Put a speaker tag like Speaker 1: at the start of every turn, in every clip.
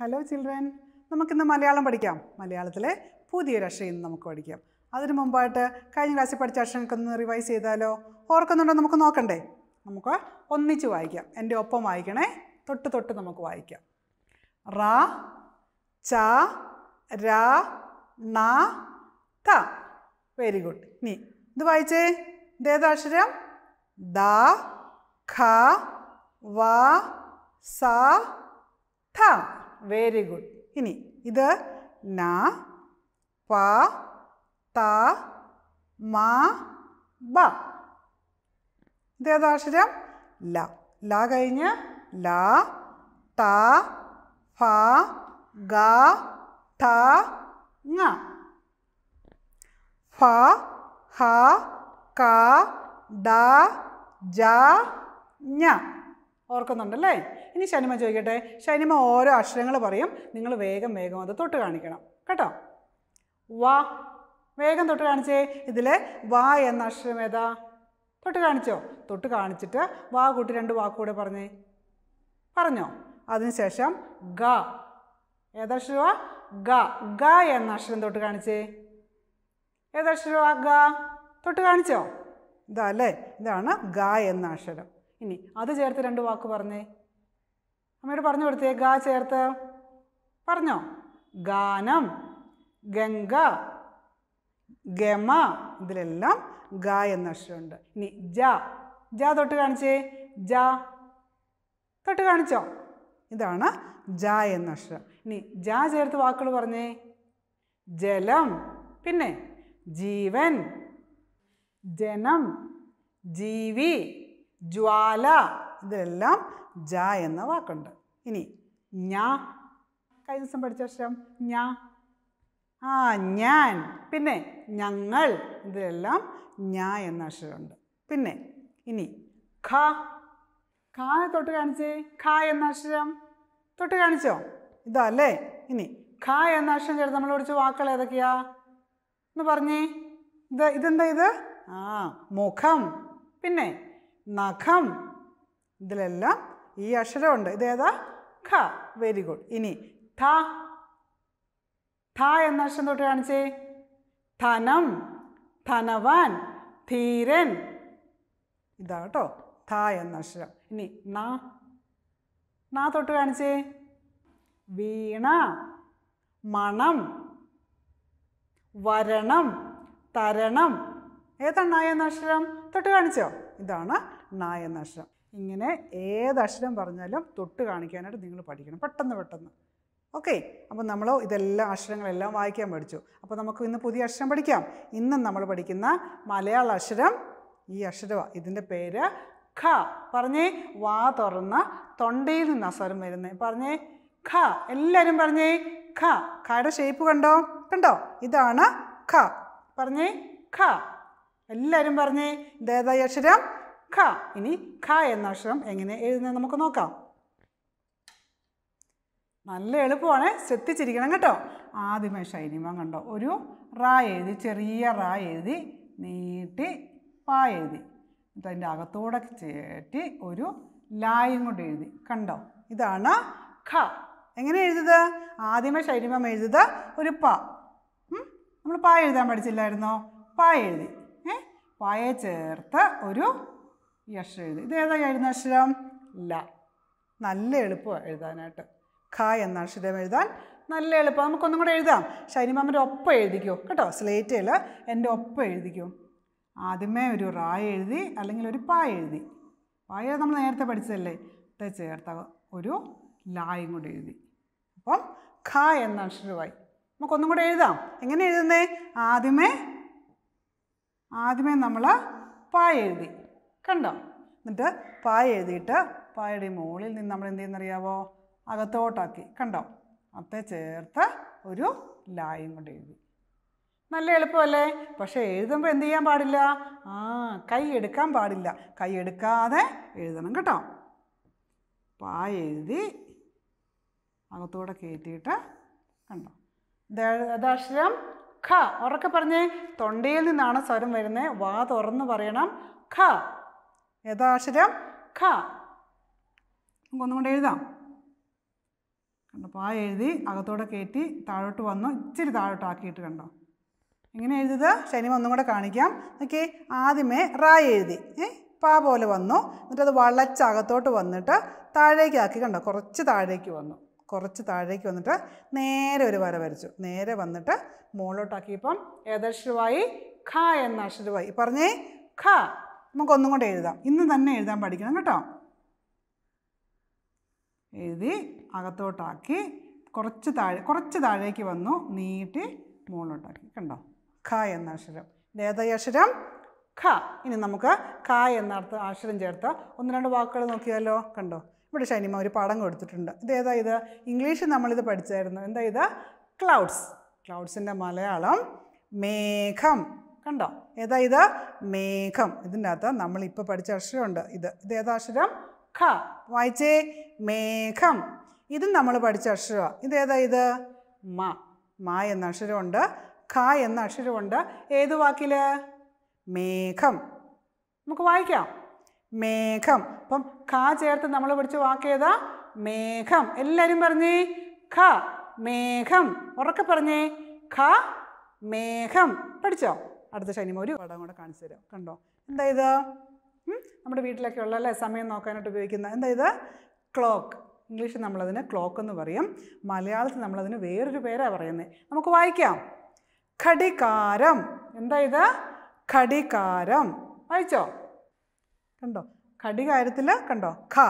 Speaker 1: Hello children നമുക്കിന്ന് മലയാളം പഠിക്കാം മലയാളത്തിലെ പുതിയൊരു അക്ഷരം ഇന്ന് നമുക്ക് പഠിക്കാം അതിനു മുമ്പായിട്ട് കഴിഞ്ഞ ക്ലാസ്സിൽ പഠിച്ച അക്ഷരങ്ങൾക്കൊന്ന് റിവൈസ് ചെയ്താലോ ഓർക്കുന്നുണ്ടോ നമുക്ക് നോക്കണ്ടേ നമുക്ക് ഒന്നിച്ച് വായിക്കാം എൻ്റെ ഒപ്പം വായിക്കണേ തൊട്ട് തൊട്ട് നമുക്ക് വായിക്കാം റ ച ര ണ ത വെരി ഗുഡ് ഇനി ഇത് വായിച്ചേ ഇതേതാ അക്ഷരം ദ ഖ വ സ ഥ വെരി ഗുഡ് ഇനി ഇത് ന പ ത മ ബ ഇതേതാ അക്ഷരം ല ല കഴിഞ്ഞ് ല ത ഫ ഗ ഥ ങ ഫ ഹ ക ഡ ജ ഞ ഓർക്കുന്നുണ്ടല്ലേ ഇനി ശനിമ ചോദിക്കട്ടെ ശനിമ ഓരോ അക്ഷരങ്ങൾ പറയും നിങ്ങൾ വേഗം വേഗം അത് തൊട്ട് കാണിക്കണം കേട്ടോ വാ വേഗം തൊട്ട് കാണിച്ചേ ഇതിൽ വാ എന്ന അക്ഷരം ഏതാ തൊട്ട് കാണിച്ചോ തൊട്ട് കാണിച്ചിട്ട് വാ കൂട്ടി രണ്ട് വാക്കുകൂടെ പറഞ്ഞേ പറഞ്ഞോ അതിനുശേഷം ഗ ഏതക്ഷരമാ ഗ ഗ എന്ന അക്ഷരം തൊട്ട് കാണിച്ചേ ഏതക്ഷരമാ ഗ തൊട്ട് കാണിച്ചോ ഇതാ അല്ലേ ഇതാണ് ഗ എന്ന അക്ഷരം ഇനി അത് ചേർത്ത് രണ്ട് വാക്ക് പറഞ്ഞേ അമ്മയോട് പറഞ്ഞു കൊടുത്തേ ഗ ചേർത്ത് പറഞ്ഞോ ഗാനം ഗംഗ ഗമ ഇതിലെല്ലാം ഗ എന്ന അക്ഷരമുണ്ട് ഇനി ജ ജ തൊട്ട് കാണിച്ചേ ജ തൊട്ട് കാണിച്ചോ ഇതാണ് ജ എന്ന അക്ഷരം ഇനി ജ ചേർത്ത് വാക്കുകൾ പറഞ്ഞേ ജലം പിന്നെ ജീവൻ ജനം ജീവി ജ്വാല ഇതിലെല്ലാം ജ എന്ന വാക്കുണ്ട് ഇനി ഞാ കഴിഞ്ഞ ദിവസം പഠിച്ച അക്ഷരം ഞാ ആ ഞാൻ പിന്നെ ഞങ്ങൾ ഇതിലെല്ലാം ഞാ എന്ന അക്ഷരമുണ്ട് പിന്നെ ഇനി ഖ ഖ തൊട്ട് കാണിച്ചേ ഖ എന്ന അക്ഷരം തൊട്ട് കാണിച്ചോ ഇതാ അല്ലേ ഇനി ഖ എന്ന അക്ഷരം ചേർത്ത് നമ്മൾ പഠിച്ച വാക്കുകൾ ഏതൊക്കെയാ എന്ന് പറഞ്ഞേ ഇത് ഇതെന്താ ഇത് ആ മുഖം പിന്നെ നഖം ഇതിലെല്ലാം ഈ അക്ഷരമുണ്ട് ഇതേതാ ഖ വെരി ഗുഡ് ഇനി ഥ ഥ എന്ന അക്ഷരം തൊട്ട് കാണിച്ചേ ധനം ധനവാൻ ധീരൻ ഇതാ കേട്ടോ ഥ എന്ന അക്ഷരം ഇനി ന ന തൊട്ട് കാണിച്ചേ വീണ മണം വരണം തരണം ഏതാണ് നായ എന്ന അക്ഷരം തൊട്ട് കാണിച്ചോ ഇതാണ് നായ എന്ന അക്ഷരം ഇങ്ങനെ ഏത് അക്ഷരം പറഞ്ഞാലും തൊട്ട് കാണിക്കാനായിട്ട് നിങ്ങൾ പഠിക്കണം പെട്ടെന്ന് പെട്ടെന്ന് ഓക്കെ അപ്പോൾ നമ്മൾ ഇതെല്ലാം അക്ഷരങ്ങളെല്ലാം വായിക്കാൻ പഠിച്ചു അപ്പോൾ നമുക്ക് ഇന്ന് പുതിയ അക്ഷരം പഠിക്കാം ഇന്ന് നമ്മൾ പഠിക്കുന്ന മലയാള അക്ഷരം ഈ അക്ഷരമാണ് ഇതിൻ്റെ പേര് ഖ പറഞ്ഞേ വാ തുറന്ന് തൊണ്ടയിൽ നിന്ന് സ്വരം വരുന്നത് പറഞ്ഞേ ഖ എല്ലാവരും പറഞ്ഞേ ഖ ഖയുടെ ഷേപ്പ് കണ്ടോ കണ്ടോ ഇതാണ് ഖ പറഞ്ഞേ ഖ എല്ലാവരും പറഞ്ഞേ ഇതേതാ ഈ അക്ഷരം ഖ ഇനി ഖ എന്ന അക്ഷരം എങ്ങനെ എഴുതുന്നത് നമുക്ക് നോക്കാം നല്ല എളുപ്പമാണ് ശ്രദ്ധിച്ചിരിക്കണം കേട്ടോ ആദ്യമേ ഷൈനിമ കണ്ടോ ഒരു റാ എഴുതി ചെറിയ റാ എഴുതി നീട്ടി പാ എഴുതി എന്നിട്ട് അതിൻ്റെ അകത്തൂടെ ചേട്ടി ഒരു ലായും കൊണ്ട് എഴുതി കണ്ടോ ഇതാണ് ഖ എങ്ങനെ എഴുതുന്നത് ആദ്യമേ ഷൈനിമ എഴുതുന്നത് ഒരു പ നമ്മൾ പാ എഴുതാൻ പഠിച്ചില്ലായിരുന്നോ പാ എഴുതി ഏ പായെ ചേർത്ത് ഒരു ഈ അക്ഷരം എഴുതി ഇത് ഏതാ എഴുതുന്ന അക്ഷരം ല നല്ല എളുപ്പമാണ് എഴുതാനായിട്ട് ഖ എന്ന അക്ഷരം എഴുതാൻ നല്ല എളുപ്പം നമുക്കൊന്നും കൂടെ എഴുതാം ഷൈനിമാമൻ്റെ ഒപ്പം എഴുതിക്കോ കേട്ടോ സ്ലേറ്റിൽ എൻ്റെ ഒപ്പം എഴുതിക്കോ ആദ്യമേ ഒരു റാ എഴുതി അല്ലെങ്കിൽ ഒരു പാ എഴുതി പായ നമ്മൾ നേരത്തെ പഠിച്ചതല്ലേ ഇത് ചേർത്ത ഒരു ലായും കൂടെ എഴുതി അപ്പം ഖ എന്ന അക്ഷരമായി നമുക്കൊന്നും കൂടെ എഴുതാം എങ്ങനെ എഴുതുന്നേ ആദ്യമേ ആദ്യമേ നമ്മൾ പായ എഴുതി കണ്ടോ എന്നിട്ട് പായ എഴുതിയിട്ട് പായയുടെ മുകളിൽ നിന്ന് നമ്മൾ എന്ത് ചെയ്യുന്നറിയാവോ അകത്തോട്ടാക്കി കണ്ടോ അത്തെ ചേർത്ത് ഒരു ലായും കൊണ്ട് എഴുതി നല്ല എളുപ്പമല്ലേ പക്ഷേ എഴുതുമ്പോൾ എന്ത് ചെയ്യാൻ പാടില്ല ആ കൈ എടുക്കാൻ പാടില്ല കൈ എടുക്കാതെ എഴുതണം കേട്ടോ പായ എഴുതി അകത്തൂടെ കയറ്റിയിട്ട് കണ്ടോ ദക്ഷരം ഖ ഉറക്കെ പറഞ്ഞേ തൊണ്ടയിൽ നിന്നാണ് സ്വരം വരുന്നത് വാ തുറന്ന് പറയണം ഖ ഏതാ അക്ഷരം ഖ നമുക്കൊന്നും കൊണ്ട് എഴുതാം കണ്ടോ പാ എഴുതി അകത്തോടെ കയറ്റി താഴോട്ട് വന്നു ഇച്ചിരി താഴോട്ടാക്കിയിട്ട് കണ്ടോ എങ്ങനെ എഴുതിയത് ശനിമ ഒന്നും കൂടെ കാണിക്കാം ഓക്കെ ആദ്യമേ റാ എഴുതി ഏ പാ പോലെ വന്നു എന്നിട്ട് അത് വളച്ച് അകത്തോട്ട് വന്നിട്ട് താഴേക്ക് ആക്കി കണ്ടോ കുറച്ച് താഴേക്ക് വന്നു കുറച്ച് താഴേക്ക് വന്നിട്ട് നേരെ ഒരു വര വരച്ചു നേരെ വന്നിട്ട് മുകളിലോട്ടാക്കിയപ്പം ഏതക്ഷരമായി ഖ എന്ന അക്ഷരമായി പറഞ്ഞേ ഖ നമുക്കൊന്നും കൂടെ എഴുതാം ഇന്ന് തന്നെ എഴുതാൻ പഠിക്കണം കേട്ടോ എഴുതി അകത്തോട്ടാക്കി കുറച്ച് താഴെ കുറച്ച് താഴേക്ക് വന്നു നീട്ടി മുകളിലോട്ടാക്കി കണ്ടോ ഖ എന്ന അക്ഷരം ഇത് ഏതാ ഈ അക്ഷരം ഖ ഇനി നമുക്ക് ഖ എന്ന അർത്ഥ അക്ഷരം ചേർത്ത് ഒന്ന് രണ്ട് വാക്കുകൾ നോക്കിയാലോ കണ്ടോ ഇവിടെ ഷൈനിമ ഒരു പടം കൊടുത്തിട്ടുണ്ട് ഇത് ഏതാ ഇത് ഇംഗ്ലീഷിൽ നമ്മളിത് പഠിച്ചായിരുന്നു എന്താ ഇത് ക്ലൗഡ്സ് ക്ലൗഡ്സിൻ്റെ മലയാളം മേഘം കണ്ടോ ഏതാ ഇത് മേഘം ഇതിൻ്റെ അകത്ത് നമ്മളിപ്പോൾ പഠിച്ച അക്ഷരമുണ്ട് ഇത് ഇത് ഏതാ അക്ഷരം ഖ വായിച്ചേ മേഘം ഇതും നമ്മൾ പഠിച്ച അക്ഷരമാണ് ഇതേതാ ഇത് മ മ എന്ന അക്ഷരമുണ്ട് ഖ എന്ന അക്ഷരമുണ്ട് ഏത് വാക്കിൽ മേഘം നമുക്ക് വായിക്കാം മേഘം അപ്പം ഖ ചേർത്ത് നമ്മൾ പഠിച്ച വാക്ക് ഏതാ മേഘം എല്ലാവരും പറഞ്ഞേ ഖ മേഘം ഉറക്കെ പറഞ്ഞേ ഖ മേഘം പഠിച്ചോ അടുത്ത ശനിമ ഒരു പടം കൂടെ കാണിച്ചു തരാം കണ്ടോ എന്താ ഇത് ഉം? നമ്മുടെ വീട്ടിലൊക്കെ ഉള്ള അല്ലേ സമയം നോക്കാനായിട്ട് ഉപയോഗിക്കുന്ന എന്താ ഇത് ക്ലോക്ക് ഇംഗ്ലീഷിൽ നമ്മളതിന് ക്ലോക്ക് എന്ന് പറയും മലയാളത്തിൽ നമ്മളതിന് വേറൊരു പേരാണ് പറയുന്നത് നമുക്ക് വായിക്കാം ഘടികാരം എന്താ ഇത് ഘടികാരം വായിച്ചോ കണ്ടോ ഘടികാരത്തിൽ കണ്ടോ ഖ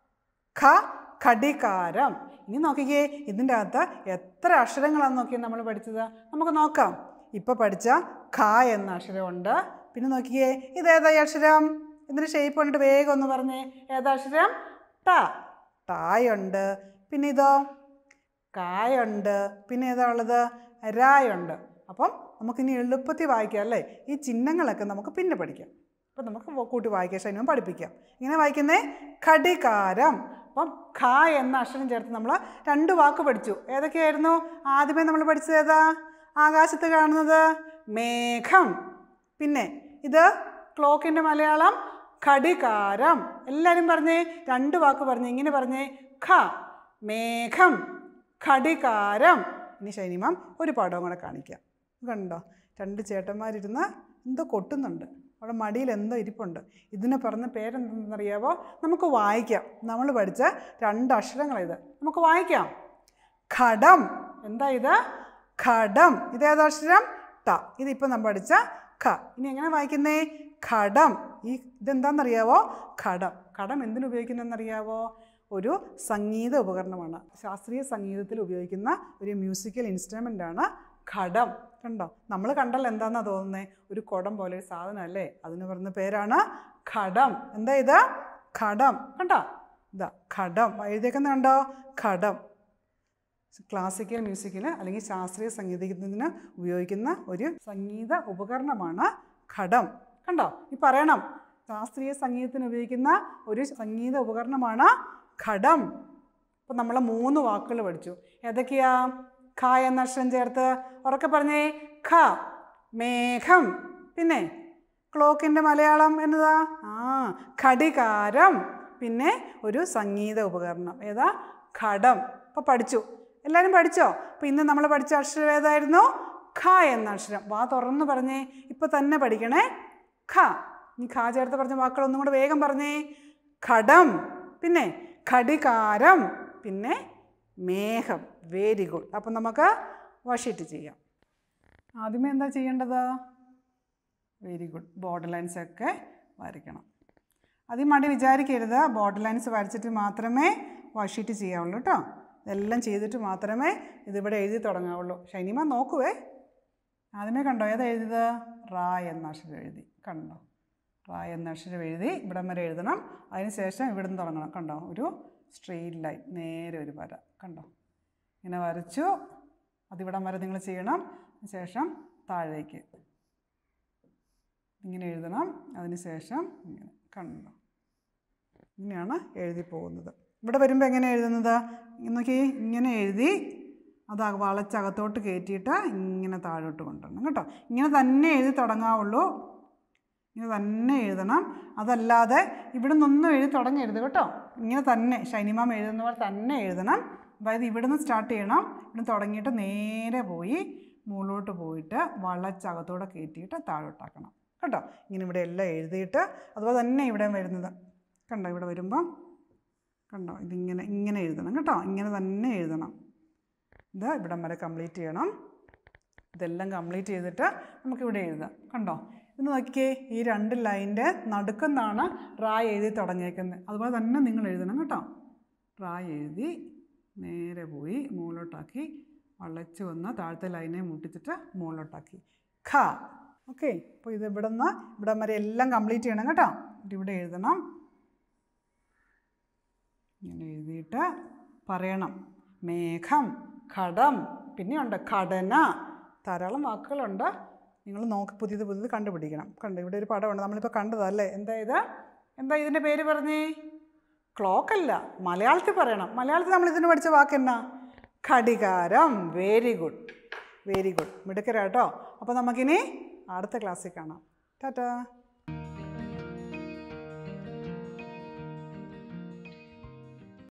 Speaker 1: ഖ ഘടികാരം ഇനി നോക്കിക്കേ ഇതിൻ്റെ അകത്ത് എത്ര അക്ഷരങ്ങളാണെന്ന് നോക്കിയേ നമ്മൾ പഠിച്ചത് നമുക്ക് നോക്കാം ഇപ്പോൾ പഠിച്ച ഖ എന്ന അക്ഷരമുണ്ട് പിന്നെ നോക്കിക്കേ ഇതേതാ ഈ അക്ഷരം ഇതിൻ്റെ ഷേപ്പ് കണ്ടിട്ട് വേഗം ഒന്ന് പറഞ്ഞേ ഏതാ അക്ഷരം ട ടായുണ്ട് പിന്നെ ഇതോ കായുണ്ട് പിന്നെ ഏതാ ഉള്ളത് രായുണ്ട് അപ്പം നമുക്കിനി എളുപ്പത്തിൽ വായിക്കാം അല്ലേ ഈ ചിഹ്നങ്ങളൊക്കെ നമുക്ക് പിന്നെ പഠിക്കാം അപ്പം നമുക്ക് വ- കൂട്ടി വായിക്കാൻ ശൈനം പഠിപ്പിക്കാം ഇങ്ങനെ വായിക്കുന്നേ ഘടികാരം അപ്പം ഖ എന്ന അക്ഷരം ചേർത്ത് നമ്മൾ രണ്ട് വാക്ക് പഠിച്ചു ഏതൊക്കെയായിരുന്നു ആദ്യമേ നമ്മൾ പഠിച്ചത് ഏതാ ആകാശത്ത് കാണുന്നത് മേഘം പിന്നെ ഇത് ക്ലോക്കിൻ്റെ മലയാളം ഘടികാരം എല്ലാവരും പറഞ്ഞേ രണ്ട് വാക്ക് പറഞ്ഞേ ഇങ്ങനെ പറഞ്ഞേ ഖ മേഘം ഘടികാരം ഇനി ശൈനിമാം ഒരു പാഠവും കൂടെ കാണിക്കാം കണ്ടോ രണ്ട് ചേട്ടന്മാരിരുന്ന് എന്തോ കൊട്ടുന്നുണ്ട് അവിടെ മടിയിൽ എന്തോ ഇരിപ്പുണ്ട് ഇതിന് പറഞ്ഞ പേരെന്തെന്നറിയാവോ നമുക്ക് വായിക്കാം നമ്മൾ പഠിച്ച രണ്ട് അക്ഷരങ്ങളിത് നമുക്ക് വായിക്കാം ഘടം എന്താ ഇത് ഘടം ഇതേതാ അക്ഷരം ട ഇതിപ്പോൾ നമ്മൾ പഠിച്ച ഖ ഇനി എങ്ങനെ വായിക്കുന്നേ ഘടം ഈ ഇതെന്താണെന്നറിയാവോ ഘടം ഘടം എന്തിനു ഉപയോഗിക്കുന്നതെന്നറിയാവോ ഒരു സംഗീത ഉപകരണമാണ് ശാസ്ത്രീയ സംഗീതത്തിൽ ഉപയോഗിക്കുന്ന ഒരു മ്യൂസിക്കൽ ഇൻസ്ട്രുമെൻ്റ് ആണ് ഘടം കണ്ടോ നമ്മൾ കണ്ടല്ലോ എന്താണെന്നാ തോന്നുന്നത് ഒരു കുടം പോലെ ഒരു സാധനം അല്ലേ അതിന് പറയുന്ന പേരാണ് ഘടം എന്താ ഇത് ഘടം കണ്ടോ ഇതാ ഘടം എഴുതിയേക്കുന്ന കണ്ടോ ഘടം ക്ലാസിക്കൽ മ്യൂസിക്കിന് അല്ലെങ്കിൽ ശാസ്ത്രീയ സംഗീതത്തിന് ഉപയോഗിക്കുന്ന ഒരു സംഗീത ഉപകരണമാണ് ഘടം കണ്ടോ ഈ പറയണം ശാസ്ത്രീയ സംഗീതത്തിന് ഉപയോഗിക്കുന്ന ഒരു സംഗീത ഉപകരണമാണ് ഘടം അപ്പം നമ്മൾ മൂന്ന് വാക്കുകൾ പഠിച്ചു ഏതൊക്കെയാ ഖ എന്ന അക്ഷരം ചേർത്ത് ഉറക്കെ പറഞ്ഞേ ഖ മേഘം പിന്നെ ക്ലോക്കിൻ്റെ മലയാളം എന്നതാ ആ ഘടികാരം പിന്നെ ഒരു സംഗീത ഉപകരണം ഏതാ ഘടം അപ്പോൾ പഠിച്ചു എല്ലാവരും പഠിച്ചോ അപ്പോൾ ഇന്ന് നമ്മൾ പഠിച്ച അക്ഷരം ഏതായിരുന്നു ഖ എന്ന അക്ഷരം വാ തുറന്ന് പറഞ്ഞേ ഇപ്പോൾ തന്നെ പഠിക്കണേ ഖ നീ ഖ ചേർത്ത് പറഞ്ഞ വാക്കുകൾ ഒന്നും കൂടെ വേഗം പറഞ്ഞേ ഘടം പിന്നെ ഘടികാരം പിന്നെ മേഘം വെരി ഗുഡ് അപ്പം നമുക്ക് വഷീറ്റ് ചെയ്യാം ആദ്യമേ എന്താ ചെയ്യേണ്ടത് വെരി ഗുഡ് ബോർഡർ ലൈൻസ് ഒക്കെ വരയ്ക്കണം അതിൽ മടി വിചാരിക്കരുത് ബോർഡർ ലൈൻസ് വരച്ചിട്ട് മാത്രമേ വർഷീറ്റ് ചെയ്യാവുള്ളൂ കേട്ടോ ഇതെല്ലാം ചെയ്തിട്ട് മാത്രമേ ഇതിവിടെ എഴുതി തുടങ്ങാവുള്ളൂ ഷൈനിമ നോക്കുവേ ആദ്യമേ കണ്ടോ ഏതാ എഴുതിയത് റാ എന്ന അക്ഷരം എഴുതി കണ്ടോ റാ എന്ന അക്ഷരം എഴുതി ഇവിടം വരെ എഴുതണം അതിന് ശേഷം ഇവിടുന്ന് തുടങ്ങണം കണ്ടോ ഒരു സ്ട്രെയിറ്റ് ലൈൻ നേരെ ഒരു വര കണ്ടോ ഇങ്ങനെ വരച്ചു അതിവിടം വരെ നിങ്ങൾ ചെയ്യണം ശേഷം താഴേക്ക് ഇങ്ങനെ എഴുതണം അതിന് ശേഷം ഇങ്ങനെ കണ്ടോ ഇങ്ങനെയാണ് എഴുതി പോകുന്നത് ഇവിടെ വരുമ്പോൾ എങ്ങനെ എഴുതുന്നത് നോക്കി ഇങ്ങനെ എഴുതി അത് അക- വളച്ചകത്തോട്ട് കയറ്റിയിട്ട് ഇങ്ങനെ താഴോട്ട് കൊണ്ടുവരണം കേട്ടോ ഇങ്ങനെ തന്നെ എഴുതി തുടങ്ങാവുള്ളൂ ഇങ്ങനെ തന്നെ എഴുതണം അതല്ലാതെ ഇവിടെ നിന്നൊന്നും എഴുതി തുടങ്ങരുത് കേട്ടോ ഇങ്ങനെ തന്നെ ഷൈനിമാം എഴുതുന്ന പോലെ തന്നെ എഴുതണം അതായത് ഇവിടുന്ന് സ്റ്റാർട്ട് ചെയ്യണം ഇവിടുന്ന് തുടങ്ങിയിട്ട് നേരെ പോയി മുകളിലോട്ട് പോയിട്ട് വളച്ചകത്തോടെ കയറ്റിയിട്ട് താഴോട്ടാക്കണം കേട്ടോ ഇങ്ങനെ ഇവിടെ എല്ലാം എഴുതിയിട്ട് അതുപോലെ തന്നെ ഇവിടെ വരുന്നത് കണ്ടോ ഇവിടെ വരുമ്പം കണ്ടോ ഇതിങ്ങനെ ഇങ്ങനെ എഴുതണം കേട്ടോ ഇങ്ങനെ തന്നെ എഴുതണം ഇത് ഇവിടം വരെ കംപ്ലീറ്റ് ചെയ്യണം ഇതെല്ലാം കംപ്ലീറ്റ് ചെയ്തിട്ട് നമുക്കിവിടെ എഴുതാം കണ്ടോ ഇത് നോക്കിക്കേ ഈ രണ്ട് ലൈൻ്റെ നടുക്കുന്നാണ് റാ എഴുതി തുടങ്ങിയേക്കുന്നത് അതുപോലെ തന്നെ നിങ്ങൾ എഴുതണം കേട്ടോ റാ എഴുതി നേരെ പോയി മുകളിലോട്ടാക്കി വളച്ച് വന്ന് താഴത്തെ ലൈനെ മുട്ടിച്ചിട്ട് മുകളിലോട്ടാക്കി ഖ ഓക്കെ അപ്പോൾ ഇത് ഇവിടെ നിന്ന് ഇവിടം വരെ എല്ലാം കംപ്ലീറ്റ് ചെയ്യണം കേട്ടോ എന്നിട്ട് ഇവിടെ എഴുതണം ഇങ്ങനെ എഴുതിയിട്ട് പറയണം മേഘം ഘടം പിന്നെയുണ്ട് ഘടന ധാരാളം വാക്കുകളുണ്ട് നിങ്ങൾ നോക്കി പുതിയത് പുതിയത് കണ്ടുപിടിക്കണം കണ്ടു ഇവിടെ ഒരു പടമുണ്ട് നമ്മളിപ്പോൾ കണ്ടതല്ലേ എന്താ ഇത് എന്താ ഇതിൻ്റെ പേര് പറഞ്ഞേ ക്ലോക്ക് അല്ല മലയാളത്തിൽ പറയണം മലയാളത്തിൽ നമ്മൾ ഇതിന് പഠിച്ച വാക്ക് എന്നാ ഘടികാരം വെരി ഗുഡ് വെരി ഗുഡ് മിടുക്കരാട്ടോ അപ്പോൾ നമുക്കിനി അടുത്ത ക്ലാസ്സിൽ കാണാം ടാറ്റാ